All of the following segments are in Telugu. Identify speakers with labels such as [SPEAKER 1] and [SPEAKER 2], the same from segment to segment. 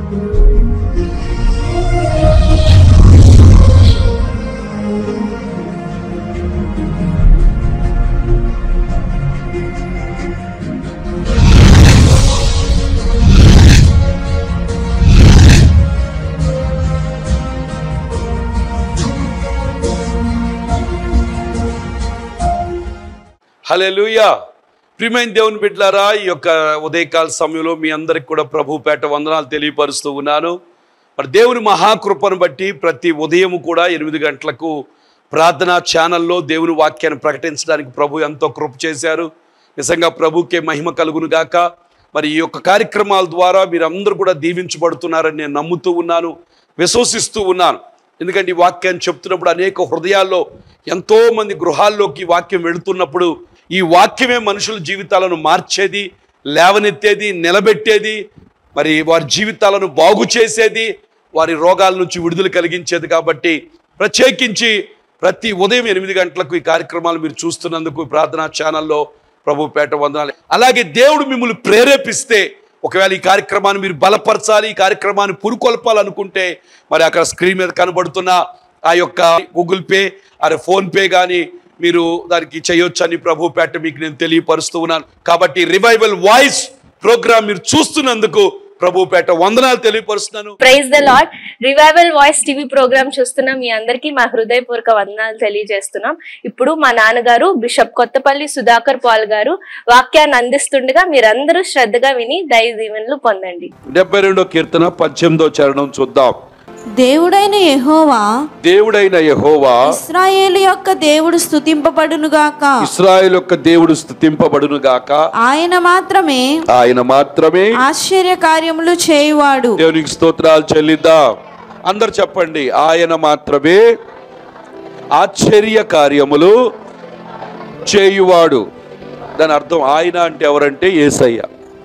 [SPEAKER 1] హల్లెలూయా ప్రియమైన దేవుని బిడ్డలారా ఈ యొక్క ఉదయకాల సమయంలో మీ అందరికి కూడా ప్రభు పేట వందనాలు తెలియపరుస్తూ ఉన్నాను మరి దేవుని మహాకృపను బట్టి ప్రతి ఉదయం కూడా ఎనిమిది గంటలకు ప్రార్థనా ఛానల్లో దేవుని వాక్యాన్ని ప్రకటించడానికి ప్రభు ఎంతో కృప చేశారు నిజంగా ప్రభుకే మహిమ కలుగును గాక మరి ఈ యొక్క కార్యక్రమాల ద్వారా మీరందరూ కూడా దీవించబడుతున్నారని నేను నమ్ముతూ ఉన్నాను విశ్వసిస్తూ ఉన్నాను ఎందుకంటే ఈ వాక్యాన్ని చెప్తున్నప్పుడు అనేక హృదయాల్లో ఎంతో మంది గృహాల్లోకి ఈ వాక్యం వెళుతున్నప్పుడు ఈ వాక్యమే మనుషుల జీవితాలను మార్చేది లేవనెత్తేది నిలబెట్టేది మరి వారి జీవితాలను బాగు చేసేది వారి రోగాల నుంచి విడుదల కలిగించేది కాబట్టి ప్రత్యేకించి ప్రతి ఉదయం ఎనిమిది గంటలకు ఈ కార్యక్రమాలు మీరు చూస్తున్నందుకు ఈ ప్రార్థనా ఛానల్లో ప్రభు పేట వందనాలు అలాగే దేవుడు మిమ్మల్ని ప్రేరేపిస్తే ఒకవేళ ఈ కార్యక్రమాన్ని మీరు బలపరచాలి ఈ కార్యక్రమాన్ని పురుకొల్పాలనుకుంటే మరి అక్కడ స్క్రీన్ మీద కనబడుతున్న ఆ యొక్క గూగుల్ పే అరే ఫోన్ పే కానీ మీరు దానికి చేయొచ్చని ప్రభు పేట మీకు నేను తెలియపరుస్తూ ఉన్నాను కాబట్టి రివైవల్ వాయిస్ ప్రోగ్రామ్ మీరు చూస్తున్నందుకు ప్రభు పేట వందనాలు తెలియపరుస్తున్నాను
[SPEAKER 2] praise the Lord revival voice TV programme చూస్తున్న మీ అందరికీ మా హృదయపూర్వక వందనాలు తెలియజేస్తున్నాం ఇప్పుడు మా నాన్నగారు బిషప్ కొత్తపల్లి సుధాకర్ పాల్ గారు వాక్యాన్ని అందిస్తుండగా మీరందరూ శ్రద్ధగా విని దయ దీవెనలు పొందండి
[SPEAKER 1] డెబ్బై రెండో కీర్తన పద్దెనిమిదో చరణం చూద్దాం
[SPEAKER 3] దేవుడైన యెహోవా
[SPEAKER 1] దేవుడైన యెహోవా
[SPEAKER 3] ఇస్రాయేలు యొక్క దేవుడు స్తుతింపబడునుగాక
[SPEAKER 1] ఇస్రాయేల్ యొక్క దేవుడు స్థుతింపబడును గాక
[SPEAKER 3] ఆయన మాత్రమే
[SPEAKER 1] ఆయన మాత్రమే
[SPEAKER 3] ఆశ్చర్య కార్యములు చేయువాడు
[SPEAKER 1] దేవునికి స్తోత్రాలు చెల్లిద్దాం అందరు చెప్పండి ఆయన మాత్రమే ఆశ్చర్య కార్యములు చేయువాడు దాని అర్థం ఆయన అంటే ఎవరంటే ఏసయ్య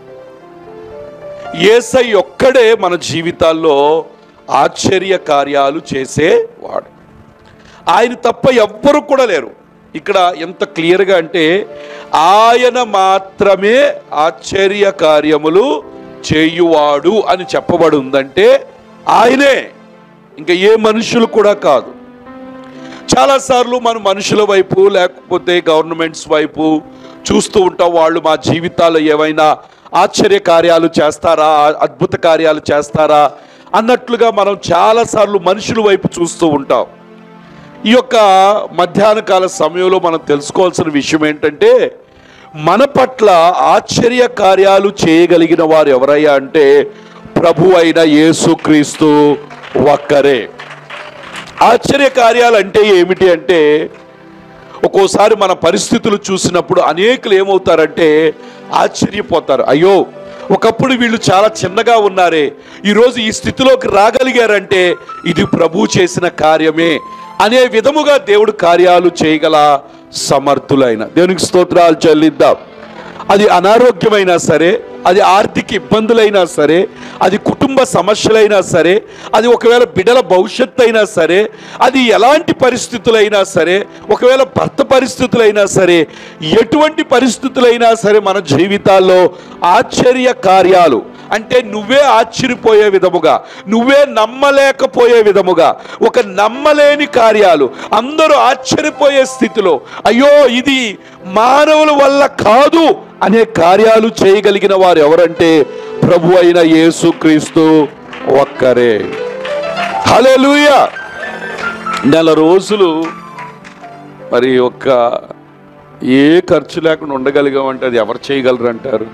[SPEAKER 1] ఏసై ఒక్కడే మన జీవితాల్లో ఆశ్చర్య కార్యాలు చేసేవాడు ఆయన తప్ప ఎవ్వరు కూడా లేరు ఇక్కడ ఎంత క్లియర్గా అంటే ఆయన మాత్రమే ఆశ్చర్య కార్యములు చేయువాడు అని చెప్పబడి ఉందంటే ఆయనే ఇంకా ఏ మనుషులు కూడా కాదు చాలాసార్లు మనం మనుషుల వైపు లేకపోతే గవర్నమెంట్స్ వైపు చూస్తూ ఉంటాం వాళ్ళు మా జీవితాల్లో ఏవైనా ఆశ్చర్య కార్యాలు చేస్తారా అద్భుత కార్యాలు చేస్తారా అన్నట్లుగా మనం చాలాసార్లు మనుషుల వైపు చూస్తూ ఉంటాం ఈ యొక్క మధ్యాహ్న కాల సమయంలో మనం తెలుసుకోవాల్సిన విషయం ఏంటంటే మన పట్ల ఆశ్చర్య కార్యాలు చేయగలిగిన వారు ఎవరయ్యా అంటే ప్రభు అయిన యేసుక్రీస్తు ఒక్కరే ఆశ్చర్య కార్యాలు అంటే ఏమిటి అంటే ఒక్కోసారి మన పరిస్థితులు చూసినప్పుడు అనేకులు ఏమవుతారంటే ఆశ్చర్యపోతారు అయ్యో ఒకప్పుడు వీళ్ళు చాలా చిన్నగా ఉన్నారే ఈరోజు ఈ స్థితిలోకి రాగలిగారంటే ఇది ప్రభు చేసిన కార్యమే అనే విధముగా దేవుడు కార్యాలు చేయగల సమర్థులైన దేవునికి స్తోత్రాలు చెల్లిద్దాం అది అనారోగ్యమైనా సరే అది ఆర్థిక ఇబ్బందులైనా సరే అది కుటుంబ సమస్యలైనా సరే అది ఒకవేళ బిడల భవిష్యత్తు అయినా సరే అది ఎలాంటి పరిస్థితులైనా సరే ఒకవేళ భర్త పరిస్థితులైనా సరే ఎటువంటి పరిస్థితులైనా సరే మన జీవితాల్లో ఆశ్చర్య కార్యాలు అంటే నువ్వే ఆశ్చర్యపోయే విధముగా నువ్వే నమ్మలేకపోయే విధముగా ఒక నమ్మలేని కార్యాలు అందరూ ఆశ్చర్యపోయే స్థితిలో అయ్యో ఇది మానవుల వల్ల కాదు అనే కార్యాలు చేయగలిగిన వారు ఎవరంటే ప్రభు అయిన యేసుక్రీస్తు ఒక్కరే హల్లెలూయా నెల రోజులు మరి ఒక్క ఏ ఖర్చు లేకుండా ఉండగలిగామంటే అది ఎవరు చేయగలరు అంటారు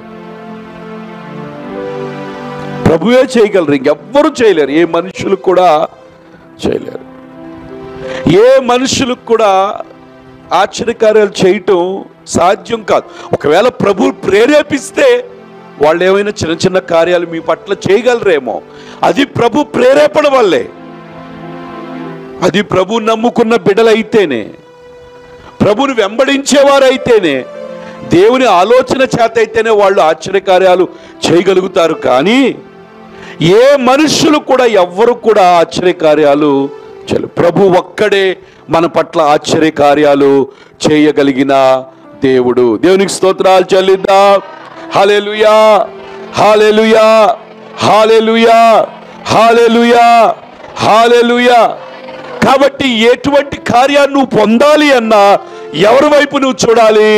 [SPEAKER 1] ప్రభువే చేయగలరు ఇంకెవ్వరు చేయలేరు ఏ మనుషులు కూడా చేయలేరు ఏ మనుషులకు కూడా ఆశ్చర్యకార్యాలు చేయటం సాధ్యం కాదు ఒకవేళ ప్రభు ప్రేరేపిస్తే వాళ్ళు ఏమైనా చిన్న చిన్న కార్యాలు మీ పట్ల చేయగలరేమో అది ప్రభు ప్రేరేపణ వల్లే అది ప్రభు నమ్ముకున్న బిడలైతేనే ప్రభుని వెంబడించేవారైతేనే దేవుని ఆలోచన చేత అయితేనే వాళ్ళు ఆశ్చర్యకార్యాలు చేయగలుగుతారు కానీ ఏ మనుషులు కూడా ఎవ్వరు కూడా ఆశ్చర్యకార్యాలు చేయలేరు ప్రభు ఒక్కడే మన పట్ల ఆశ్చర్యకార్యాలు చేయగలిగిన దేవుడు దేవునికి స్తోత్రాలు చెల్లిద్దాం hallelujah hallelujah hallelujah hallelujah hallelujah కాబట్టి ఎటువంటి కార్యాన్ని నువ్వు పొందాలి అన్నా ఎవరి వైపు నువ్వు చూడాలి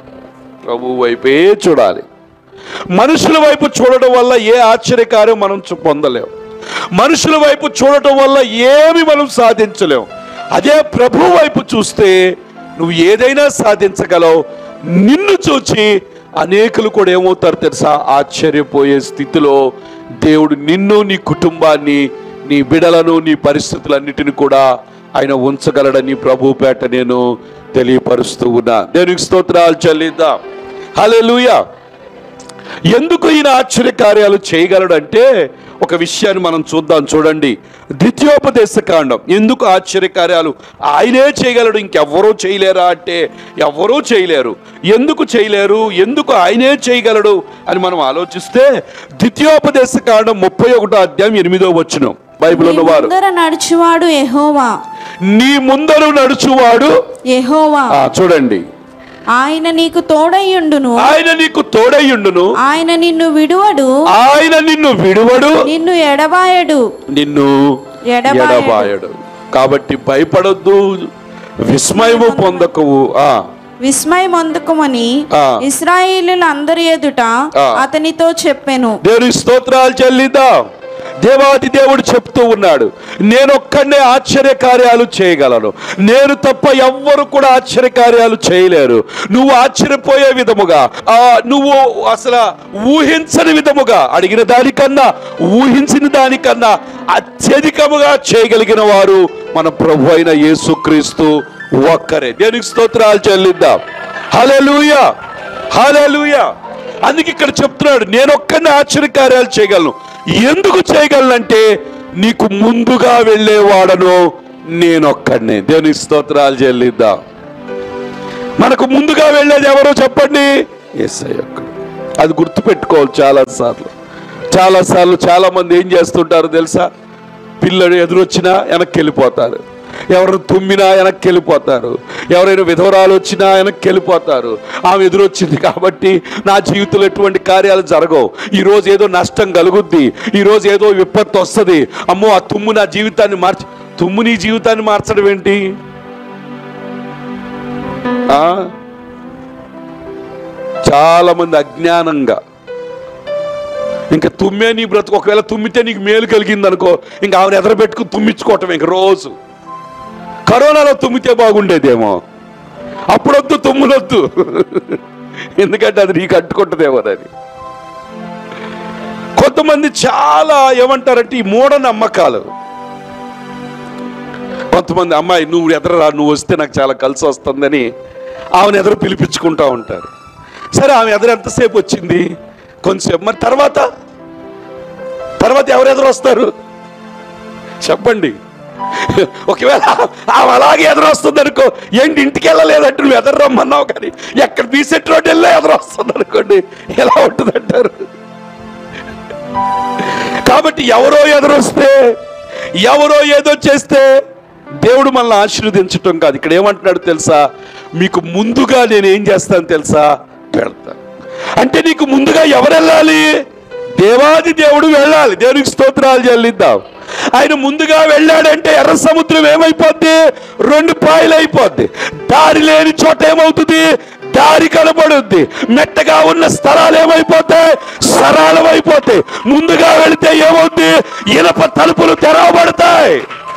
[SPEAKER 1] ప్రభు వైపే చూడాలి మనుషుల వైపు చూడటం వల్ల ఏ ఆశ్చర్యకార్యం మనం చూ- పొందలేం మనుషుల వైపు చూడటం వల్ల ఏమి మనం సాధించలేం అదే ప్రభు వైపు చూస్తే నువ్వు ఏదైనా సాధించగలవు నిన్ను చూచి అనేకులు కూడా ఏమవుతారు తెలుసా ఆశ్చర్యపోయే స్థితిలో దేవుడు నిన్ను నీ కుటుంబాన్ని నీ బిడలను నీ పరిస్థితులన్నిటిని కూడా ఆయన ఉంచగలడని ప్రభు పేట నేను తెలియపరుస్తూ ఉన్నా దేవునికి స్తోత్రాలు చెల్లిద్దాం హల్లెలూయా ఎందుకు ఈయన ఆశ్చర్య కార్యాలు చేయగలడు అంటే ఒక విషయాన్ని మనం చూద్దాం చూడండి ద్వితీయోపదేశ కాండం ఎందుకు ఆశ్చర్య కార్యాలు ఆయనే చేయగలడు ఇంకెవ్వరూ చేయలేరా అంటే ఎవ్వరూ చేయలేరు ఎందుకు చేయలేరు ఎందుకు ఆయనే చేయగలడు అని మనం ఆలోచిస్తే ద్వితీయోపదేశ కాండం ముప్పై ఒకటో అధ్యాయం ఎనిమిదో వచ్చిన బైబిల్
[SPEAKER 3] నీ
[SPEAKER 1] ఉన్నవారు
[SPEAKER 3] ముందర నడుచువాడు యెహోవా
[SPEAKER 1] నీ ముందరు నడుచువాడు
[SPEAKER 3] యెహోవా
[SPEAKER 1] ఆ, చూడండి
[SPEAKER 3] ఆయన నీకు తోడయ్యుండును
[SPEAKER 1] ఆయన నీకు తోడయ్యుండును
[SPEAKER 3] ఆయన నిన్ను విడువడు
[SPEAKER 1] ఆయన నిన్ను విడువడు
[SPEAKER 3] నిన్ను ఎడబాయడు
[SPEAKER 1] నిన్ను
[SPEAKER 3] ఎడబాయడు.
[SPEAKER 1] ఎడబాయడు కాబట్టి భయపడొద్దు విస్మయము పొందకవు ఆ
[SPEAKER 3] విస్మయమొందుకుమని
[SPEAKER 1] ఆ.
[SPEAKER 3] ఇస్రాయేలీల అందరి ఎదుట
[SPEAKER 1] ఆ.
[SPEAKER 3] అతనితో చెప్పెను
[SPEAKER 1] దేవుని స్తోత్రాలు చెల్లిద్దాం దేవాది దేవుడు చెప్తూ ఉన్నాడు నేనొక్కడే ఆశ్చర్య కార్యాలు చేయగలను నేను తప్ప ఎవ్వరు కూడా ఆశ్చర్య కార్యాలు చేయలేరు నువ్వు ఆశ్చర్యపోయే విధముగా ఆ నువ్వు అసలు ఊహించని విధముగా అడిగిన దానికన్నా ఊహించిన దానికన్నా అత్యధికముగా చేయగలిగిన వారు మన ప్రభు అయిన యేసుక్రీస్తు ఒక్కరే దేనికి స్తోత్రాలు చెల్లిద్దాం హల్లెలూయా హల్లెలూయా అందుకే ఇక్కడ చెప్తున్నాడు నేను ఒక్కడిని ఆశ్చర్యకార్యాలు చేయగలను ఎందుకు చేయగలనంటే నీకు ముందుగా వెళ్ళేవాడను నేనొక్కడినే దేవుని స్తోత్రాలు చెల్లిద్దాం మనకు ముందుగా వెళ్ళేది ఎవరో చెప్పండి ఏసై ఒక్కడు అది గుర్తుపెట్టుకోవాలి చాలా సార్లు చాలా సార్లు చాలా మంది ఏం చేస్తుంటారు తెలుసా పిల్లడు ఎదురొచ్చినా వెనక్కి వెళ్ళిపోతారు ఎవరు తుమ్మినా వెనక్కి వెళ్ళిపోతారు ఎవరైనా విధవరాలు వచ్చినా వెనక్కి వెళ్ళిపోతారు ఆమె ఎదురొచ్చింది కాబట్టి నా జీవితంలో ఎటువంటి కార్యాలు జరగవు ఈ రోజు ఏదో నష్టం కలుగుద్ది ఈ రోజు ఏదో విపత్తు వస్తుంది అమ్మో ఆ తుమ్ము నా జీవితాన్ని మార్చి తుమ్ము నీ జీవితాన్ని మార్చడం ఏంటి ఆ? చాలా మంది అజ్ఞానంగా ఇంకా తుమ్మే నీ బ్రతుకు ఒకవేళ తుమ్మితే నీకు మేలు కలిగింది అనుకో ఇంకా ఆమెను ఎదర పెట్టుకుని తుమ్మించుకోవటం ఇంక రోజు కరోనాలో తుమ్మితే బాగుండేదేమో అప్పుడొద్దు తుమ్ములొద్దు ఎందుకంటే అది నీకు అంటుకుంటుందేమోనని కొంతమంది చాలా ఏమంటారంటే ఈ మూఢ నమ్మకాలు కొంతమంది అమ్మాయి నువ్వు ఎదరరా నువ్వు వస్తే నాకు చాలా కలిసి వస్తుందని ఆమెను ఎదురు పిలిపించుకుంటా ఉంటారు సరే ఆమె ఎదురు ఎంతసేపు వచ్చింది కొంతసేపు మరి తర్వాత తర్వాత ఎవరు ఎదురు వస్తారు చెప్పండి ఒకవేళ ఆమె అలాగే ఎదురు వస్తుంది అనుకో ఏంటి ఇంటికి వెళ్ళలేదంటే నువ్వు ఎదురు రమ్మన్నావు కానీ ఎక్కడ బీసెట్ రోడ్ వెళ్ళా ఎదురు వస్తుంది అనుకోండి ఎలా ఉంటుంది అంటారు కాబట్టి ఎవరో ఎదురొస్తే ఎవరో ఏదో చేస్తే దేవుడు మనల్ని ఆశీర్వదించటం కాదు ఇక్కడ ఏమంటున్నాడు తెలుసా మీకు ముందుగా నేను ఏం చేస్తాను తెలుసా వెళ్తాను అంటే నీకు ముందుగా ఎవరు వెళ్ళాలి దేవాది దేవుడు వెళ్ళాలి దేవునికి స్తోత్రాలు చెల్లిద్దాం ఆయన ముందుగా వెళ్ళాడంటే ఎర్ర సముద్రం ఏమైపోద్ది రెండు పాయలు అయిపోద్ది దారి లేని చోట ఏమవుతుంది దారి కనబడుద్ది మెట్టగా ఉన్న స్థలాలు ఏమైపోతాయి సరళమైపోతాయి ముందుగా వెళితే ఏమవుద్ది ఇనప తలుపులు తెరవబడతాయి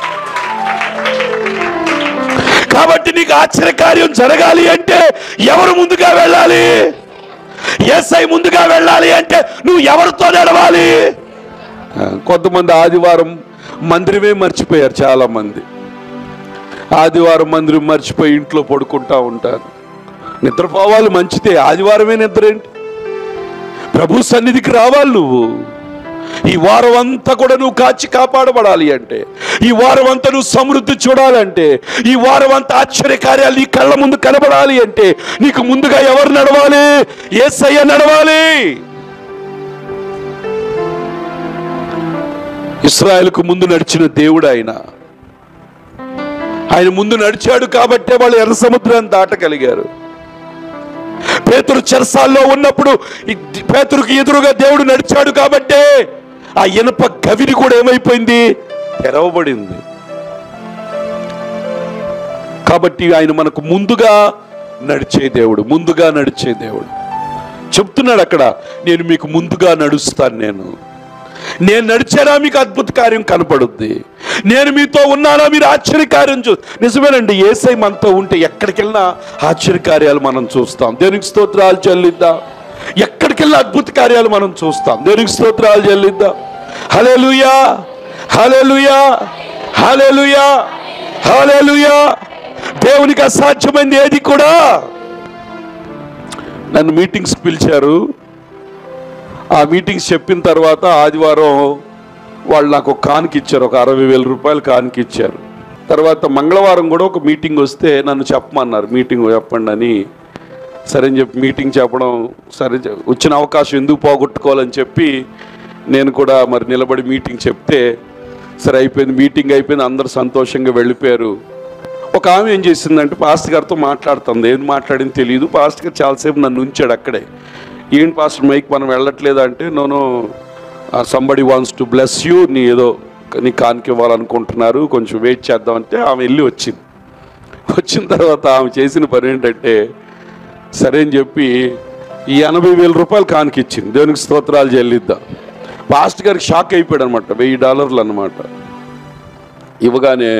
[SPEAKER 1] కాబట్టి నీకు ఆశ్చర్యకార్యం జరగాలి అంటే ఎవరు ముందుగా వెళ్ళాలి ఎస్ఐ ముందుగా వెళ్ళాలి అంటే నువ్వు ఎవరితో నడవాలి కొంతమంది ఆదివారం మందిరమే మర్చిపోయారు చాలా మంది ఆదివారం మందిరం మర్చిపోయి ఇంట్లో పడుకుంటా ఉంటారు నిద్రపోవాలి మంచిదే ఆదివారమే నిద్ర ఏంటి ప్రభు సన్నిధికి రావాలి నువ్వు ఈ వారం అంతా కూడా నువ్వు కాచి కాపాడబడాలి అంటే ఈ వారం అంతా నువ్వు సమృద్ధి చూడాలంటే ఈ వారం అంతా ఆశ్చర్య కార్యాలు నీ కళ్ళ ముందు కనబడాలి అంటే నీకు ముందుగా ఎవరు నడవాలి ఏసయ్య నడవాలి ఇస్రాయల్కు ముందు నడిచిన దేవుడు ఆయన ఆయన ముందు నడిచాడు కాబట్టే వాళ్ళు ఎర్ర సముద్రాన్ని దాటగలిగారు పేతురు చెరసాల్లో ఉన్నప్పుడు ఈ పేతురుకి ఎదురుగా దేవుడు నడిచాడు కాబట్టే ఆ ఇనప గవిని కూడా ఏమైపోయింది తెరవబడింది కాబట్టి ఆయన మనకు ముందుగా నడిచే దేవుడు ముందుగా నడిచే దేవుడు చెప్తున్నాడు అక్కడ నేను మీకు ముందుగా నడుస్తాను నేను నేను నడిచారా మీకు అద్భుత కార్యం కనపడుద్ది నేను మీతో ఉన్నానా మీరు ఆశ్చర్యకార్యం చూ నిజమేనండి ఏసై మనతో ఉంటే ఎక్కడికి వెళ్ళినా ఆశ్చర్యకార్యాలు మనం చూస్తాం దేనికి స్తోత్రాలు చెల్లిద్దాం ఎక్కడికి వెళ్ళినా అద్భుత కార్యాలు మనం చూస్తాం దేనికి స్తోత్రాలు చెల్లిద్దాం హల్లెలూయా హల్లెలూయా హల్లెలూయా హల్లెలూయా దేవునికి అసాధ్యమైంది ఏది కూడా నన్ను మీటింగ్స్కి పిలిచారు ఆ మీటింగ్స్ చెప్పిన తర్వాత ఆదివారం వాళ్ళు నాకు ఒక కానుక ఇచ్చారు ఒక అరవై వేల రూపాయలు కానుక ఇచ్చారు తర్వాత మంగళవారం కూడా ఒక మీటింగ్ వస్తే నన్ను చెప్పమన్నారు మీటింగ్ చెప్పండి అని సరే అని చెప్పి మీటింగ్ చెప్పడం సరే చె- వచ్చిన అవకాశం ఎందుకు పోగొట్టుకోవాలని చెప్పి నేను కూడా మరి నిలబడి మీటింగ్ చెప్తే సరే అయిపోయింది మీటింగ్ అయిపోయింది అందరు సంతోషంగా వెళ్ళిపోయారు ఒక ఆమె ఏం చేసిందంటే పాస్టర్ గారితో మాట్లాడుతుంది ఏం మాట్లాడింది తెలియదు పాస్టర్ గారు చాలాసేపు నన్ను ఉంచాడు అక్కడే ఏంటి పాస్టర్ మైక్ మనం వెళ్ళట్లేదా అంటే no somebody wants to bless you నీ ఏదో నీ కానుక ఇవ్వాలనుకుంటున్నారు కొంచెం వెయిట్ చేద్దామంటే ఆమె వెళ్ళి వచ్చింది వచ్చిన తర్వాత ఆమె చేసిన పని ఏంటంటే సరే అని చెప్పి ఈ ఎనభై వేల రూపాయలు కానుక ఇచ్చింది దేవునికి స్తోత్రాలు చెల్లిద్దాం పాస్ట్ గారికి షాక్ అయిపోయాడు అనమాట వెయ్యి డాలర్లు అనమాట ఇవ్వగానే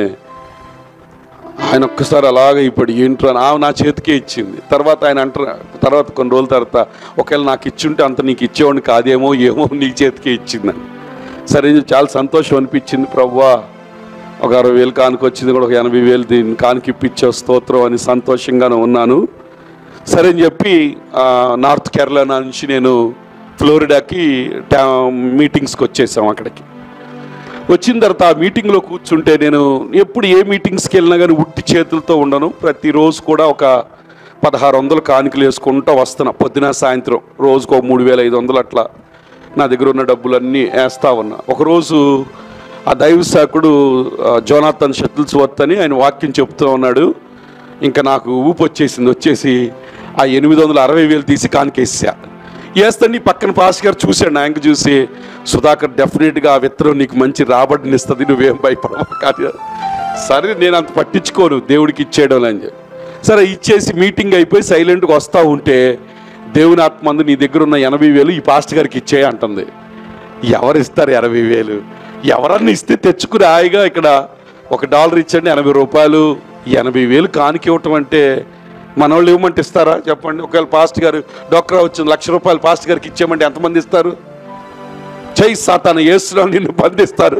[SPEAKER 1] ఆయన ఒక్కసారి అలాగే ఇప్పుడు ఏంట్రా అని ఆమె నా చేతికే ఇచ్చింది తర్వాత ఆయన అంటారు తర్వాత కొన్ని రోజుల తర్వాత ఒకవేళ నాకు ఇచ్చుంటే అంత నీకు ఇచ్చేవాడిని కాదేమో ఏమో నీ చేతికే ఇచ్చిందని సరే ఇది చాలా సంతోషం అనిపించింది ప్రవ్వా ఒక అరవై వేలు కానుక వచ్చింది కూడా ఒక ఎనభై వేలు దీన్ని కానుక ఇప్పించే స్తోత్రం అని సంతోషంగానే ఉన్నాను సరే అని చెప్పి ఆ, నార్త్ కేరళ నుంచి నేను ఫ్లోరిడాకి టా మీటింగ్స్కి వచ్చేసాం అక్కడికి వచ్చిన తర్వాత ఆ మీటింగ్లో కూర్చుంటే నేను ఎప్పుడు ఏ మీటింగ్స్కి వెళ్ళినా కానీ ఉట్టి చేతులతో ఉండను ప్రతిరోజు కూడా ఒక పదహారు వందలు కానుకలు వేసుకుంటూ వస్తున్నా పొద్దున సాయంత్రం రోజుకు ఒక మూడు వేల ఐదు వందలు అట్లా నా దగ్గర ఉన్న డబ్బులన్నీ వేస్తా ఉన్నా ఒకరోజు ఆ దైవ శాఖుడు జోనాథన్ షటిల్స్వర్త్ అని ఆయన వాక్యం చెప్తూ ఉన్నాడు ఇంకా నాకు ఊపు వచ్చేసింది వచ్చేసి ఆ ఎనిమిది వందల అరవై వేలు తీసి కానికేసా వేస్తే నీ పక్కన పాస్ గారు చూశాడు నాకు చూసి సుధాకర్ డెఫినెట్గా ఆ విత్తనం నీకు మంచి రాబడినిస్తుంది నువ్వేం భయపడవు కానీ సరే నేను అంత పట్టించుకోను దేవుడికి ఇచ్చేయడం అని చెప్పి సరే ఇచ్చేసి మీటింగ్ అయిపోయి సైలెంట్గా వస్తూ ఉంటే దేవుని ఆత్మందు నీ దగ్గర ఉన్న ఎనభై వేలు ఈ పాస్ట్ గారికి ఇచ్చేయ అంటుంది ఎవరు ఇస్తారు ఎనభై వేలు ఎవరన్నా ఇస్తే తెచ్చుకుని హాయిగా ఇక్కడ ఒక డాలర్ ఇచ్చండి ఎనభై రూపాయలు ఎనభై వేలు కానుక ఇవ్వటం అంటే మనోళ్ళు ఇవ్వమంటే ఇస్తారా చెప్పండి ఒకవేళ పాస్ట్ గారు డోక్రా వచ్చింది లక్ష రూపాయలు పాస్ట్ గారికి ఇచ్చామంటే ఎంతమంది ఇస్తారు చెయ్యి సాతాను వేస్తున్నావు నిన్ను బంధిస్తారు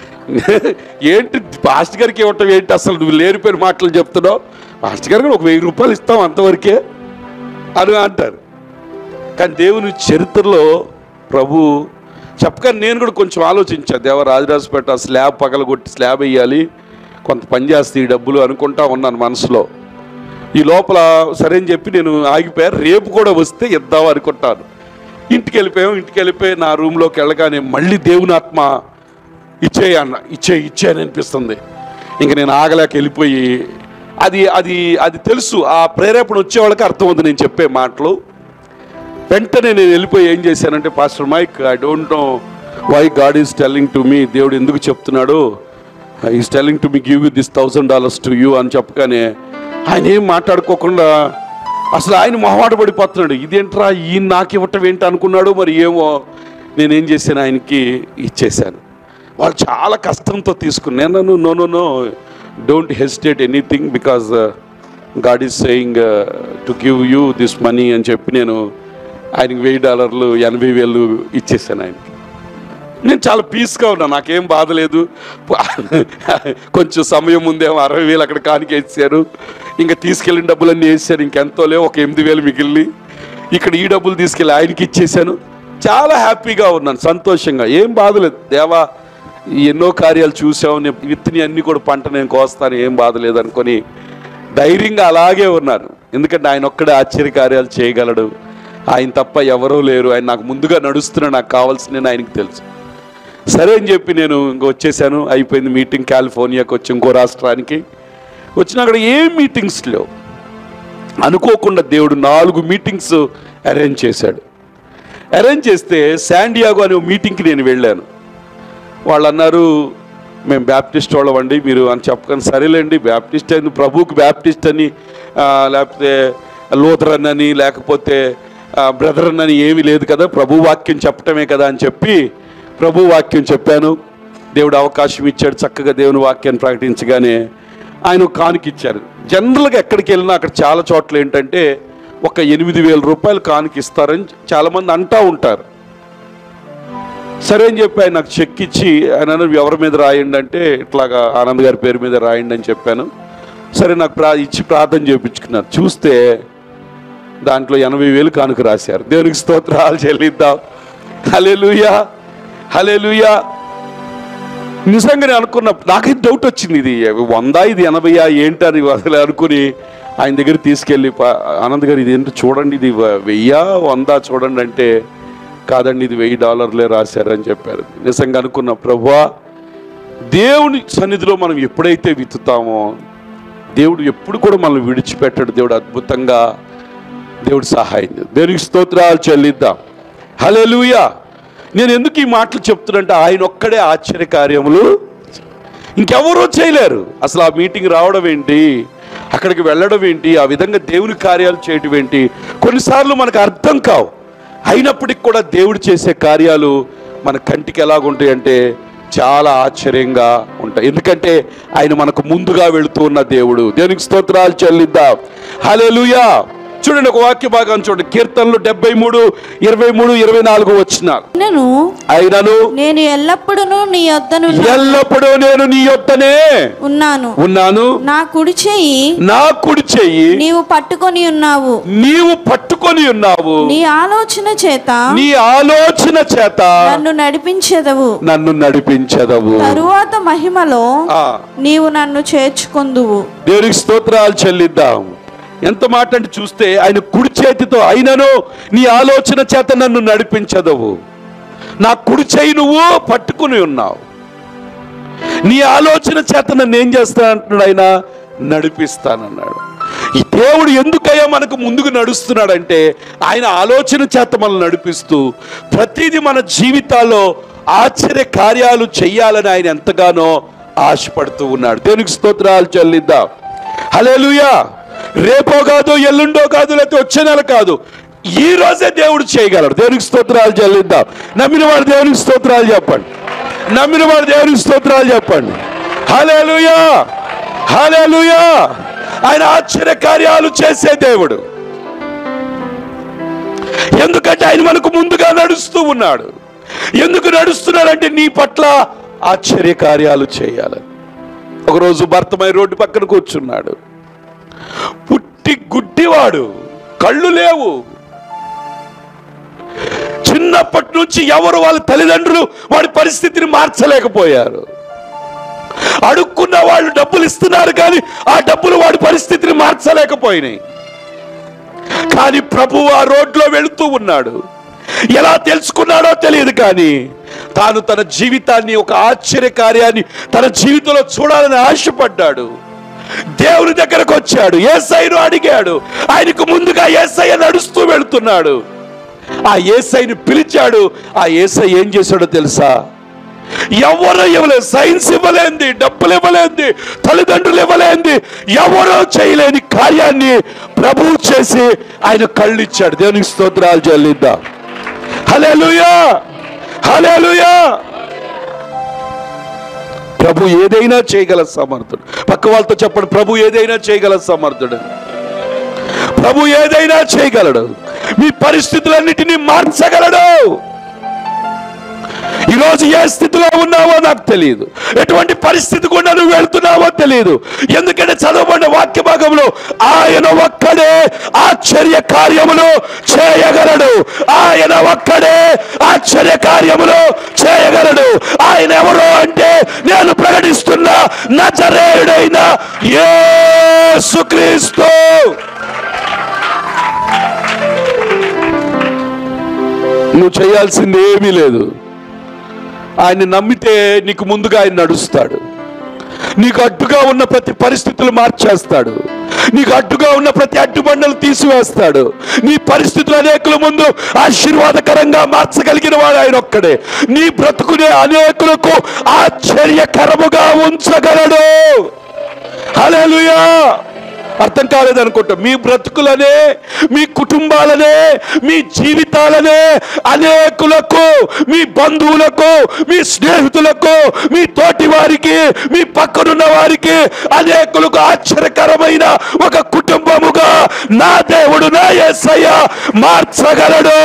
[SPEAKER 1] ఏంటి పాస్ట్ గారికి ఇవ్వటం ఏంటి అసలు నువ్వు లేనిపోయిన మాటలు చెప్తున్నావు పాస్ట్ గారికి ఒక వెయ్యి రూపాయలు ఇస్తాం అంతవరకే అని అంటారు కానీ దేవుని చరిత్రలో ప్రభు చెప్పగా నేను కూడా కొంచెం ఆలోచించా దేవ రాజరాజపేట స్లాబ్ పగలగొట్టి స్లాబ్ వేయాలి కొంత పని చేస్తే ఈ డబ్బులు అనుకుంటా ఉన్నాను మనసులో ఈ లోపల సరే అని చెప్పి నేను ఆగిపోయా రేపు కూడా వస్తే ఇద్దాం అనుకుంటాను ఇంటికి వెళ్ళిపోయాం ఇంటికి వెళ్ళిపోయి నా రూమ్లోకి వెళ్ళగానే మళ్ళీ దేవుని ఆత్మ ఇచ్చేయి అన్న ఇచ్చే ఇచ్చేయని అనిపిస్తుంది ఇంక నేను ఆగలేక వెళ్ళిపోయి అది అది అది తెలుసు ఆ ప్రేరేపణ వచ్చే వాళ్ళకి అర్థమవుతుంది నేను చెప్పే మాటలు వెంటనే నేను వెళ్ళిపోయి ఏం చేశానంటే pastor Mike I don't know why God is telling to me దేవుడు ఎందుకు చెప్తున్నాడు is telling to me give you this thousand dollars to you అని చెప్పగానే ఆయన ఏం మాట్లాడుకోకుండా అసలు ఆయన మొహమాట పడిపోతున్నాడు ఇదేంట్రా ఈయన నాకు ఇవ్వటం ఏంటి అనుకున్నాడు మరి ఏమో నేనేం చేశాను ఆయనకి ఇచ్చేశాను వాళ్ళు చాలా కష్టంతో తీసుకుని నేను no no no don't hesitate anything because God is saying to give you this money అని చెప్పి నేను ఆయనకి వెయ్యి డాలర్లు ఎనభై వేలు ఇచ్చేసాను ఆయనకి నేను చాలా పీస్గా ఉన్నా నాకేం బాధ లేదు కొంచెం సమయం ముందేమో అరవై వేలు అక్కడ కానికి వేసారు ఇంకా తీసుకెళ్ళిన డబ్బులన్నీ వేసారు ఇంకెంతో లేవు ఒక ఎనిమిది వేలు మిగిలి ఇక్కడ ఈ డబ్బులు తీసుకెళ్ళి ఆయనకి ఇచ్చేసాను చాలా హ్యాపీగా ఉన్నాను సంతోషంగా ఏం బాధ లేదు దేవా ఎన్నో కార్యాలు చూసావు నేను విత్తిని అన్ని కూడా పంట నేను కోస్తాను ఏం బాధ లేదు అనుకొని ధైర్యంగా అలాగే ఉన్నారు ఎందుకంటే ఆయన ఒక్కడే ఆశ్చర్యకార్యాలు చేయగలడు ఆయన తప్ప ఎవరూ లేరు ఆయన నాకు ముందుగా నడుస్తున్నా నాకు కావాల్సిన ఆయనకి తెలుసు సరే అని చెప్పి నేను ఇంక వచ్చేసాను అయిపోయింది మీటింగ్ కాలిఫోర్నియాకి వచ్చి ఇంకో రాష్ట్రానికి వచ్చిన అక్కడ ఏం మీటింగ్స్ లేవు అనుకోకుండా దేవుడు నాలుగు మీటింగ్స్ అరేంజ్ చేశాడు అరేంజ్ చేస్తే శాండియాగో అనే ఓ మీటింగ్కి నేను వెళ్ళాను వాళ్ళు అన్నారు మేము బ్యాప్టిస్ట్ వాళ్ళమండి మీరు అని చెప్పకని సరేలేండి బ్యాప్టిస్ట్ అని ప్రభువుకి బ్యాప్టిస్ట్ అని ఆ, లేకపోతే లూథరన్ అని లేకపోతే బ్రదరన్ అని ఏమీ లేదు కదా ప్రభు వాక్యం చెప్పటమే కదా అని చెప్పి ప్రభు వాక్యం చెప్పాను దేవుడు అవకాశం ఇచ్చాడు చక్కగా దేవుని వాక్యాన్ని ప్రకటించగానే ఆయన ఒక కానుక ఇచ్చారు జనరల్గా ఎక్కడికి వెళ్ళినా అక్కడ చాలా చోట్ల ఏంటంటే ఒక ఎనిమిది వేల రూపాయలు కానుక ఇస్తారని చాలామంది అంటా ఉంటారు సరే అని చెప్పి ఆయన నాకు చెక్ ఇచ్చి ఆయన అన్నారు, ఎవరి మీద రాయండి అంటే ఇట్లాగా ఆనంద్ గారి పేరు మీద రాయండి అని చెప్పాను సరే నాకు ప్రా ఇచ్చి ప్రార్థన చేయించుకున్నారు చూస్తే దాంట్లో ఎనభై వేలు కానుక రాశారు దేవునికి స్తోత్రాలు చెల్లిద్దాం హలే లూయా హలే లూయా నిజంగానే అనుకున్న నాకే డౌట్ వచ్చింది ఇది వందా ఇది ఎనభైయా ఏంటని అసలు అనుకుని ఆయన దగ్గర తీసుకెళ్ళి "పా- ఆనంద్ గారు ఇది ఏంటో చూడండి ఇది వ- వెయ్యా వందా చూడండి అంటే కాదండి ఇది వెయ్యి డాలర్లే రాశారని చెప్పారు నిజంగా అనుకున్న ప్రభువా దేవుని సన్నిధిలో మనం ఎప్పుడైతే విత్తుతామో దేవుడు ఎప్పుడు కూడా మనల్ని విడిచిపెట్టాడు దేవుడు అద్భుతంగా దేవుడు సహాయం చేస్తాడు. దేవునికి స్తోత్రాలు చెల్లిద్దాం హల్లెలూయా నేను ఎందుకు ఈ మాటలు చెప్తున్నంటే ఆయన ఒక్కడే ఆశ్చర్య కార్యములు ఇంకెవరూ చేయలేరు అసలు ఆ మీటింగ్ రావడం ఏంటి అక్కడికి వెళ్ళడం ఏంటి ఆ విధంగా దేవుని కార్యాలు చేయటం ఏంటి కొన్నిసార్లు మనకు అర్థం కావు అయినప్పటికి కూడా దేవుడు చేసే కార్యాలు మన కంటికి ఎలాగుంటాయి అంటే చాలా ఆశ్చర్యంగా ఉంటాయి ఎందుకంటే ఆయన మనకు ముందుగా వెళుతూ ఉన్న దేవుడు దేవునికి స్తోత్రాలు చెల్లిద్దాం హల్లెలూయా చూడండి ఒక వాక్య భాగం చూడండి కీర్తనలు డెబ్బై మూడు ఇరవై మూడు ఇరవై నాలుగు వచ్చిన
[SPEAKER 3] నేను
[SPEAKER 1] అయినను
[SPEAKER 3] నేను ఎల్లప్పుడూ నీ యొద్దను
[SPEAKER 1] ఎల్లప్పుడూ నేను నీ యొద్దనే
[SPEAKER 3] ఉన్నాను
[SPEAKER 1] ఉన్నాను
[SPEAKER 3] నా కుడి చెయ్యి
[SPEAKER 1] నా కుడి చెయ్యి
[SPEAKER 3] నీవు పట్టుకొని ఉన్నావు
[SPEAKER 1] నీవు పట్టుకొని ఉన్నావు
[SPEAKER 3] నీ ఆలోచన చేత
[SPEAKER 1] నీ ఆలోచన చేత
[SPEAKER 3] నన్ను నడిపించెదవు
[SPEAKER 1] నన్ను నడిపించదవు
[SPEAKER 3] తరువాత మహిమలో
[SPEAKER 1] ఆ,
[SPEAKER 3] నీవు నన్ను చేర్చుకొందువు
[SPEAKER 1] దేవునికి స్తోత్రాలు చెల్లిద్దాం ఎంత మాట అంటే చూస్తే ఆయన కుడి చేతితో అయినను నీ ఆలోచన చేత నన్ను నడిపించదవు నా కుడి చేయి నువ్వు పట్టుకుని ఉన్నావు నీ ఆలోచన చేత నన్ను ఏం చేస్తానంటున్నాడు ఆయన నడిపిస్తానన్నాడు ఈ దేవుడు ఎందుకయ్యా మనకు ముందుకు నడుస్తున్నాడంటే ఆయన ఆలోచన చేత మనల్ని నడిపిస్తూ ప్రతిదీ మన జీవితాల్లో ఆశ్చర్య కార్యాలు చెయ్యాలని ఆయన ఎంతగానో ఆశపడుతూ ఉన్నాడు దేవునికి స్తోత్రాలు చెల్లిద్దాం హల్లెలూయా రేపో కాదు ఎల్లుండో కాదు లేకపోతే వచ్చే నెల కాదు ఈ రోజే దేవుడు చేయగలడు దేవునికి స్తోత్రాలు చెల్లిద్దాం నమ్మిన వాడు దేవునికి స్తోత్రాలు చెప్పండి నమ్మిన వాడు దేవునికి స్తోత్రాలు చెప్పండి హల్లెలూయా హల్లెలూయా ఆయన ఆశ్చర్య కార్యాలు చేసే దేవుడు ఎందుకంటే ఆయన మనకు ముందుగా నడుస్తూ ఉన్నాడు ఎందుకు నడుస్తున్నాడంటే నీ పట్ల ఆశ్చర్య కార్యాలు చేయాలని ఒకరోజు భర్తమై రోడ్డు పక్కన కూర్చున్నాడు పుట్టి గుడ్డివాడు కళ్ళు లేవు చిన్నప్పటి నుంచి ఎవరు వాళ్ళ తల్లిదండ్రులు వాడి పరిస్థితిని మార్చలేకపోయారు అడుక్కున్న వాళ్ళు డబ్బులు ఇస్తున్నారు కానీ ఆ డబ్బులు వాడి పరిస్థితిని మార్చలేకపోయినాయి కానీ ప్రభు ఆ రోడ్లో వెళుతూ ఉన్నాడు ఎలా తెలుసుకున్నాడో తెలియదు కానీ తాను తన జీవితాన్ని ఒక ఆశ్చర్య కార్యాన్ని తన జీవితంలో చూడాలని ఆశపడ్డాడు దేవుని దగ్గరకు వచ్చాడు ఏసైను అడిగాడు ఆయనకు ముందుగా ఏసయ్య నడుస్తూ వెళుతున్నాడు ఆ ఏసైని పిలిచాడు ఆ ఏసై ఏం చేశాడో తెలుసా ఎవరు ఇవ్వలేదు సైన్స్ ఇవ్వలేంది డబ్బులు ఇవ్వలేంది తల్లిదండ్రులు ఇవ్వలేంది ఎవరో చేయలేని కార్యాన్ని ప్రభువు చేసి ఆయన కళ్ళు ఇచ్చాడు దేవునికి స్తోత్రాలు చెల్లిద్దాం హల్లెలూయా హల్లెలూయా ప్రభు ఏదైనా చేయగల సమర్థుడు పక్క వాళ్ళతో చెప్పండి ప్రభు ఏదైనా చేయగల సమర్థుడు ప్రభు ఏదైనా చేయగలడు మీ పరిస్థితులన్నిటినీ మార్చగలడు ఈరోజు ఏ స్థితిలో ఉన్నావో నాకు తెలియదు ఎటువంటి పరిస్థితి గుండా నువ్వు వెళ్తున్నావో తెలియదు ఎందుకంటే చదవబడిన వాక్య భాగంలో ఆయన ఒక్కడే ఆశ్చర్య కార్యములు చేయగలడు ఆయన ఒక్కడే ఆశ్చర్య కార్యములు చేయగలడు ఆయన ఎవరు అంటే నేను ప్రకటిస్తున్న నజరేయుడైన యేసుక్రీస్తు నువ్వు చేయాల్సింది ఏమీ లేదు ఆయన్ని నమ్మితే నీకు ముందుగా ఆయన నడుస్తాడు నీకు అడ్డుగా ఉన్న ప్రతి పరిస్థితులు మార్చేస్తాడు నీకు అడ్డుగా ఉన్న ప్రతి అడ్డుబండలు తీసివేస్తాడు నీ పరిస్థితులు అనేకుల ముందు ఆశీర్వాదకరంగా మార్చగలిగిన వాడు ఆయన ఒక్కడే నీ బ్రతుకునే అనేకులకు ఆశ్చర్యకరముగా ఉంచగలడు హల్లెలూయా అర్థం కాలేదనుకుంటా మీ బ్రతుకులనే మీ కుటుంబాలనే మీ జీవితాలనే అనేకులకు మీ బంధువులకు మీ స్నేహితులకు మీ తోటి వారికి మీ పక్కనున్న వారికి అనేకులకు ఆశ్చర్యకరమైన ఒక కుటుంబముగా నా దేవుడు నా యేసయ్య మార్చగలడు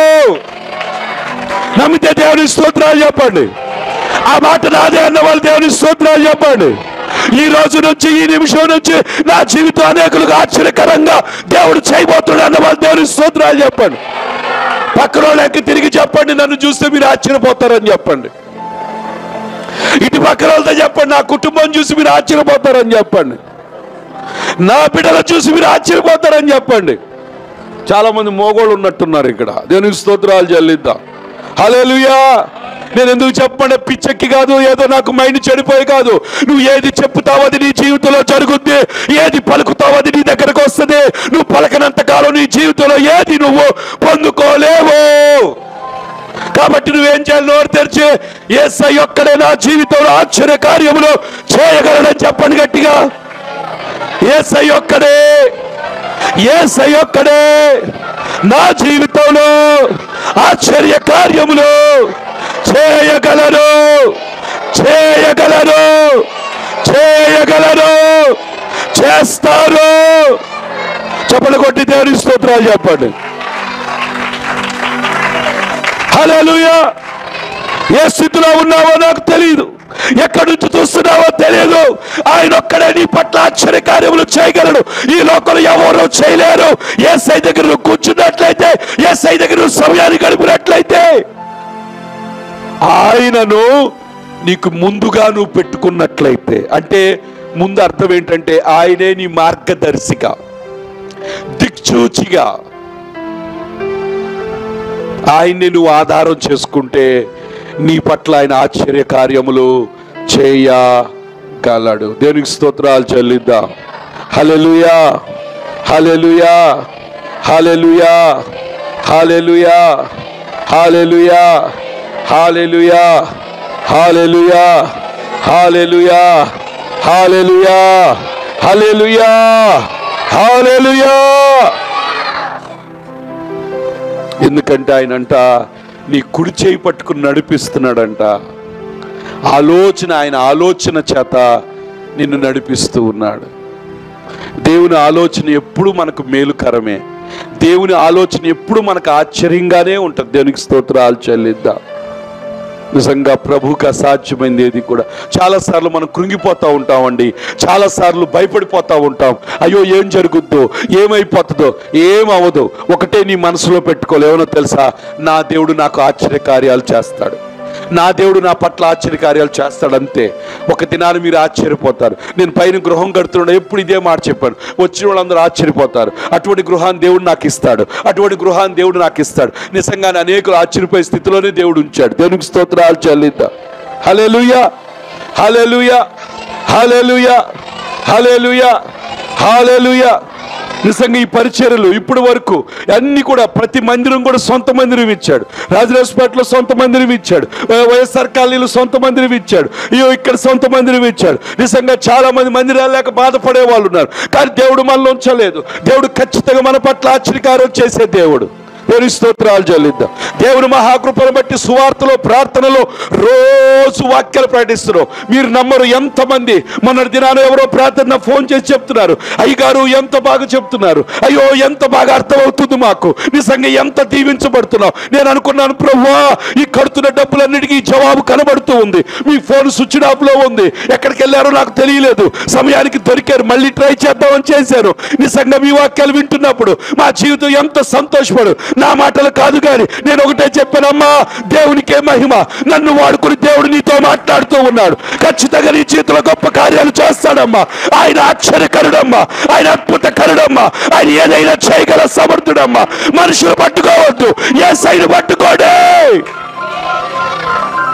[SPEAKER 1] నమ్మితే దేవుని స్తోత్రాలు చెప్పండి ఆ మాట నాదే అన్న వాళ్ళు దేవుని స్తోత్రాలు చెప్పండి ఈ రోజు నుంచి ఈ నిమిషం నుంచి నా జీవితం అనేకులకు ఆశ్చర్యకరంగా దేవుడు చేయబోతున్నాడు అన్న వాళ్ళు దేవుని స్తోత్రాలు చెప్పండి పక్కన వాళ్ళకి తిరిగి చెప్పండి నన్ను చూస్తే మీరు ఆశ్చర్యపోతారని చెప్పండి ఇటు పక్కన వాళ్ళతో చెప్పండి నా కుటుంబం చూసి మీరు ఆశ్చర్యపోతారని చెప్పండి నా బిడ్డలు చూసి మీరు ఆశ్చర్యపోతారని చెప్పండి చాలా మంది మోగోళ్ళు ఉన్నట్టున్నారు ఇక్కడ దేవునికి స్తోత్రాలు చెల్లిద్దాం హల్లెలూయా నేను ఎందుకు చెప్పండి పిచ్చెక్కి కాదు ఏదో నాకు మైండ్ చెడిపోయి కాదు నువ్వు ఏది చెప్పుతావు అది నీ జీవితంలో జరుగుద్ది ఏది పలుకుతావు అది నీ దగ్గరకు వస్తుంది నువ్వు పలకనంత కాలం నీ జీవితంలో ఏది నువ్వు పొందుకోలేవు కాబట్టి నువ్వేం చేయాలి నోరు తెరిచి ఏసై ఒక్కడే నా జీవితంలో ఆశ్చర్య కార్యములు చేయగలడని చెప్పండి గట్టిగా ఏసై ఒక్కడే ఏసై ఒక్కడే నా జీవితంలో ఆశ్చర్య కార్యములు చేయగలరు చేయగలరు చేయగలరు చేస్తారు చెప్పలు కొట్టి దేవుని స్తోత్రాలు చెప్పండి హల్లెలూయా ఏ స్థితిలో ఉన్నావో నాకు తెలియదు ఎక్కడి నుంచి చూస్తున్నావో తెలియదు ఆయన ఒక్కడే నీ పట్ల ఆశ్చర్య కార్యములు చేయగలడు ఈ లోకంలో ఎవరు చేయలేరు ఏ సై దగ్గర నువ్వు కూర్చున్నట్లయితే ఏ సై దగ్గర నువ్వు సమయాన్ని గడిపినట్లయితే ఆయనను నీకు ముందుగా నువ్వు పెట్టుకున్నట్లయితే అంటే ముందు అర్థం ఏంటంటే ఆయనే నీ మార్గదర్శిగా దిక్చూచిగా ఆయన్ని నువ్వు ఆధారం చేసుకుంటే నీ పట్ల ఆయన ఆశ్చర్య కార్యములు చేయగలడు దేనికి స్తోత్రాలు చెల్లిద్దాం hallelujah hallelujah hallelujah hallelujah hallelujah hallelujah hallelujah hallelujah hallelujah hallelujah hallelujah ఎందుకంటే ఆయన అంట నీ కుడి చేయి పట్టుకుని నడిపిస్తున్నాడంట ఆలోచన ఆయన ఆలోచన చేత నిన్ను నడిపిస్తూ ఉన్నాడు దేవుని ఆలోచన ఎప్పుడు మనకు మేలుకరమే దేవుని ఆలోచన ఎప్పుడు మనకు ఆశ్చర్యంగానే ఉంటుంది దేవునికి స్తోత్రాలు చెల్లిద్దాం నిజంగా ప్రభువుకి అసాధ్యమైంది ఏది కూడా చాలాసార్లు మనం కృంగిపోతూ ఉంటామండి చాలాసార్లు భయపడిపోతూ ఉంటాం అయ్యో ఏం జరుగుద్దో ఏమైపోతుందో ఏమవదు ఒకటే నీ మనసులో పెట్టుకోలేమో తెలుసా నా దేవుడు నాకు ఆశ్చర్య కార్యాలు చేస్తాడు నా దేవుడు నా పట్ల ఆశ్చర్య కార్యాలు చేస్తాడు అంతే ఒక దినాన్ని మీరు ఆశ్చర్యపోతారు నేను పైన గృహం కడుతున్నాడు ఎప్పుడు ఇదే మాట చెప్పాను వచ్చిన వాళ్ళందరూ ఆశ్చర్యపోతారు అటువంటి గృహాన్ని దేవుడు నాకు ఇస్తాడు అటువంటి గృహాన్ని దేవుడు నాకు ఇస్తాడు నిజంగానే అనేకులు ఆశ్చర్యపోయే స్థితిలోనే దేవుడు ఉంచాడు దేవునికి స్తోత్రాలు చెల్లిద్దాం హల్లెలూయా హల్లెలూయా హల్లెలూయా హల్లెలూయా హల్లెలూయా నిజంగా ఈ పరిచర్యలు ఇప్పటి వరకు అన్ని కూడా ప్రతి మందిరం కూడా సొంత మందిరం ఇచ్చాడు రాజరాజపేటలో సొంత మందిరం ఇచ్చాడు వై- వైఎస్ఆర్ కాలనీలో సొంత మందిరం ఇచ్చాడు అయ్యో ఇక్కడ సొంత మందిరం ఇచ్చాడు నిజంగా చాలా మంది మందిరాలు లేక బాధపడే వాళ్ళు ఉన్నారు కానీ దేవుడు మనలో ఉంచలేదు దేవుడు ఖచ్చితంగా మన పట్ల ఆశ్చర్యకారం చేసే దేవుడు దేవుని స్తోత్రాలు చెల్లిద్దాం దేవుని మహాకృపను బట్టి సువార్తలో ప్రార్థనలో రోజు వాక్యాలు ప్రకటిస్తున్నాం మీరు నమ్మరు ఎంతమంది మొన్నటి దినాన ఎవరో ప్రార్థన ఫోన్ చేసి చెప్తున్నారు అయ్యగారు ఎంత బాగా చెప్తున్నారు అయ్యో ఎంత బాగా అర్థమవుతుంది మాకు నిజంగా ఎంత దీవించబడుతున్నాం నేను అనుకున్నాను ప్రభువా ఈ కడుతున్న డబ్బులన్నిటికీ జవాబు కనబడుతూ ఉంది మీ ఫోన్ స్విచ్ ఆఫ్ లో ఉంది ఎక్కడికి వెళ్ళారో నాకు తెలియలేదు సమయానికి దొరికారు మళ్ళీ ట్రై చేద్దామని చేశాను నిజంగా మీ వాక్యాలు వింటున్నప్పుడు మా జీవితం ఎంత సంతోషపడు నా మాటలు కాదు కానీ నేను ఒకటే చెప్పానమ్మా దేవునికే మహిమ నన్ను వాడుకుని దేవుడు నీతో మాట్లాడుతూ ఉన్నాడు ఖచ్చితంగా నీ జీవితంలో గొప్ప కార్యాలు చేస్తాడమ్మా ఆయన ఆశ్చర్యకరుడమ్మా ఆయన అద్భుతకరుడమ్మా ఆయన ఏదైనా చేయగల సమర్థుడమ్మా మనుషులు పట్టుకోవద్దు ఏ సైడ్ పట్టుకోడే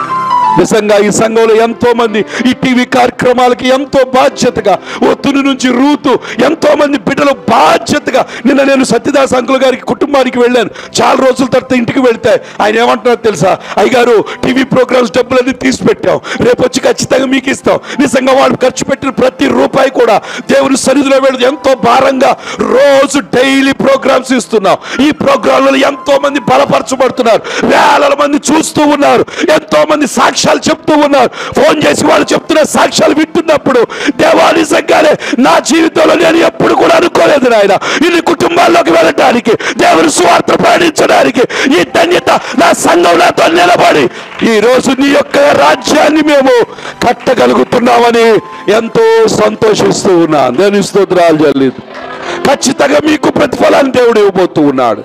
[SPEAKER 1] నిజంగా ఈ సంఘంలో ఎంతో మంది ఈ టీవీ కార్యక్రమాలకి ఎంతో బాధ్యతగా ఓ తుని నుంచి రూతు ఎంతో మంది బిడ్డలు బాధ్యతగా నిన్న నేను సత్యదాస్ అంకుల్ గారికి కుటుంబానికి వెళ్ళాను చాలా రోజుల తర్వాత ఇంటికి వెళ్తే ఆయన ఏమంటున్నారో తెలుసా అయ్యగారు టీవీ ప్రోగ్రామ్స్ డబ్బులన్నీ తీసి పెట్టాం రేపు వచ్చి ఖచ్చితంగా మీకు ఇస్తాం నిజంగా వాళ్ళు ఖర్చు పెట్టిన ప్రతి రూపాయి కూడా దేవుని సన్నిధిలో వెళ్ళి ఎంతో భారంగా రోజు డైలీ ప్రోగ్రామ్స్ ఇస్తున్నాం ఈ ప్రోగ్రాంలలో ఎంతో మంది బలపరచబడుతున్నారు వేల మంది చూస్తూ ఉన్నారు ఎంతో మంది సాక్ష్యాలు చెప్తూ ఉన్నారు ఫోన్ చేసి వాళ్ళు చెప్తున్న సాక్ష్యాలు వింటున్నప్పుడు దేవా నిజంగానే నా జీవితంలో నేను ఎప్పుడు కూడా అనుకోలేదు నాయన ఇన్ని కుటుంబాల్లోకి వెళ్ళటానికి దేవుని సువార్త ప్రయాణించడానికి ఈ ధన్యత నా సంఘం నాతో నిలబడి ఈ రోజు నీ యొక్క రాజ్యాన్ని మేము కట్టగలుగుతున్నామని ఎంతో సంతోషిస్తూ ఉన్నాను నేను స్తోత్రాలు జల్లేదు ఖచ్చితంగా మీకు ప్రతిఫలాన్ని దేవుడు ఇవ్వబోతూ ఉన్నాడు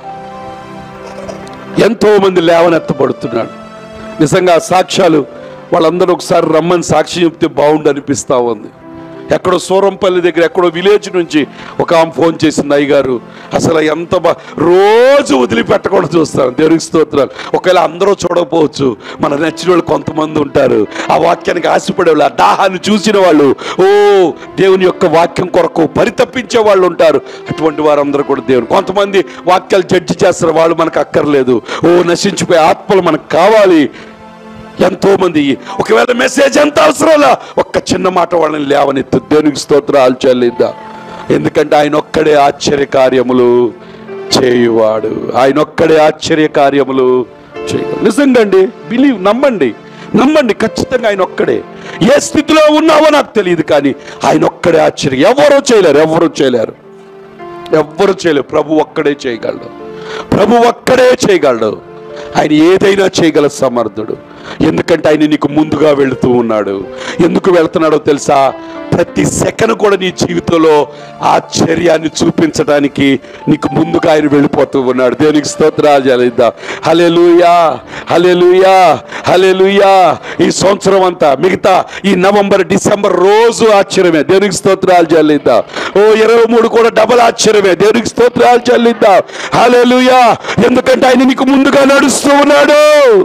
[SPEAKER 1] ఎంతో మంది లేవనెత్తబడుతున్నాడు నిజంగా ఆ సాక్ష్యాలు వాళ్ళందరూ ఒకసారి రమ్మని సాక్షి చెప్తే బాగుండు అనిపిస్తా ఉంది ఎక్కడో సూరంపల్లి దగ్గర ఎక్కడో విలేజ్ నుంచి ఒక ఆమె ఫోన్ చేసింది అయ్యగారు అసలు ఎంత బా రోజు వదిలిపెట్టకుండా చూస్తాను దేవునికి స్తోత్రాలు ఒకవేళ అందరూ చూడకపోవచ్చు మన నచ్చిన వాళ్ళు కొంతమంది ఉంటారు ఆ వాక్యానికి ఆశపడే వాళ్ళు ఆ దాహాన్ని చూసిన వాళ్ళు ఓ దేవుని యొక్క వాక్యం కొరకు పరితపించే వాళ్ళు ఉంటారు అటువంటి వారందరూ కూడా దేవుని కొంతమంది వాక్యాలు జడ్జి చేస్తారు వాళ్ళు మనకు అక్కర్లేదు ఓ నశించిపోయే ఆత్మలు మనకు కావాలి ఎంతో మంది ఒకవేళ మెసేజ్ ఎంత అవసరంలా ఒక్క చిన్న మాట వాళ్ళని లేవనెత్తు దేవునికి స్తోత్రాలు చెల్లిద్దా ఎందుకంటే ఆయన ఒక్కడే ఆశ్చర్య కార్యములు చేయువాడు ఆయన ఒక్కడే ఆశ్చర్య కార్యములు చేయగలడు నిజంగా అండి బిలీవ్ నమ్మండి నమ్మండి ఖచ్చితంగా ఆయన ఒక్కడే ఏ స్థితిలో ఉన్నావో నాకు తెలియదు కానీ ఆయన ఒక్కడే ఆశ్చర్యం ఎవరూ చేయలేరు ఎవరూ చేయలేరు ఎవ్వరు చేయలేరు ప్రభు ఒక్కడే చేయగలడు ప్రభు ఒక్కడే చేయగలడు ఆయన ఏదైనా చేయగల సమర్థుడు ఎందుకంటే ఆయన నీకు ముందుగా వెళుతూ ఉన్నాడు ఎందుకు వెళ్తున్నాడో తెలుసా ప్రతి సెకండ్ కూడా నీ జీవితంలో ఆశ్చర్యాన్ని చూపించడానికి నీకు ముందుగా ఆయన వెళ్ళిపోతూ ఉన్నాడు దేవునికి స్తోత్రాలు చెల్లిద్దాం హలెలుయా హలెలుయా హలెలుయా ఈ సంవత్సరం అంతా మిగతా ఈ నవంబర్ డిసెంబర్ రోజు ఆశ్చర్యమే దేవునికి స్తోత్రాలు చెల్లిద్దాం ఓ ఇరవై మూడు కూడా డబల్ ఆశ్చర్యమే దేవునికి స్తోత్రాలు చెల్లిద్దాం హలెలుయా ఎందుకంటే ఆయన నీకు ముందుగా నడుస్తూ ఉన్నాడు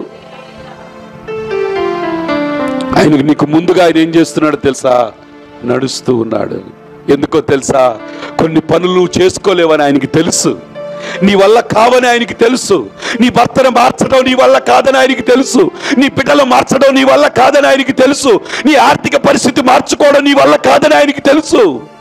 [SPEAKER 1] ఆయన నీకు ముందుగా ఆయన ఏం చేస్తున్నాడు తెలుసా నడుస్తూ ఉన్నాడు ఎందుకో తెలుసా కొన్ని పనులు నువ్వు చేసుకోలేవని ఆయనకి తెలుసు నీ వల్ల కావని ఆయనకి తెలుసు నీ భర్తను మార్చడం నీ వల్ల కాదని ఆయనకి తెలుసు నీ బిడ్డలు మార్చడం నీ వల్ల కాదని ఆయనకి తెలుసు నీ ఆర్థిక పరిస్థితి మార్చుకోవడం నీ వల్ల కాదని ఆయనకి తెలుసు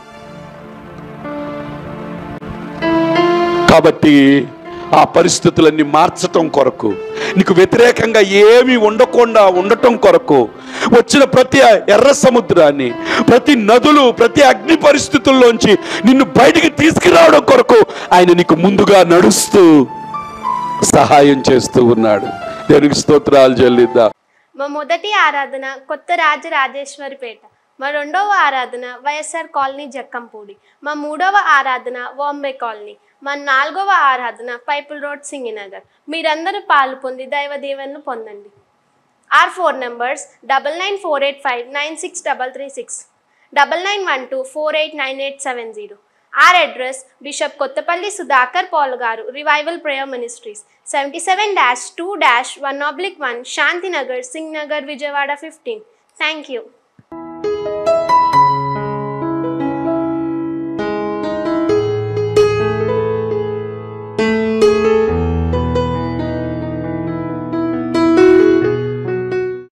[SPEAKER 1] కాబట్టి ఆ పరిస్థితులన్నీ మార్చటం కొరకు నీకు వ్యతిరేకంగా ఏమీ ఉండకుండా ఉండటం కొరకు వచ్చిన ప్రతి ఎర్ర సముద్రాన్ని ప్రతి నదులు ప్రతి అగ్ని పరిస్థితుల్లోంచి నిన్ను బయటికి తీసుకురావడం కొరకు ఆయన నీకు ముందుగా నడుస్తూ సహాయం చేస్తూ ఉన్నాడు దేవునికి స్తోత్రాలు చెల్లిద్దాం
[SPEAKER 2] మా మొదటి ఆరాధన కొత్త రాజరాజేశ్వరిపేట మా రెండవ ఆరాధన వైఎస్ఆర్ కాలనీ జక్కంపూడి మా మూడవ ఆరాధన వాంబే కాలనీ మా నాలుగవ ఆరాధన పైపుల్ రోడ్ సింగినగర్ మీరందరూ పాలు పొంది దైవ దీవెనలు పొందండి or four numbers double nine four eight five nine six double three six double nine one two four eight nine eight seven zero or address bishop Kothapalli Sudhakar Paul garu revival prayer ministries seventy seven dash two dash one oblique one Shantinagar Singh Nagar Vijayawada fifteen thank you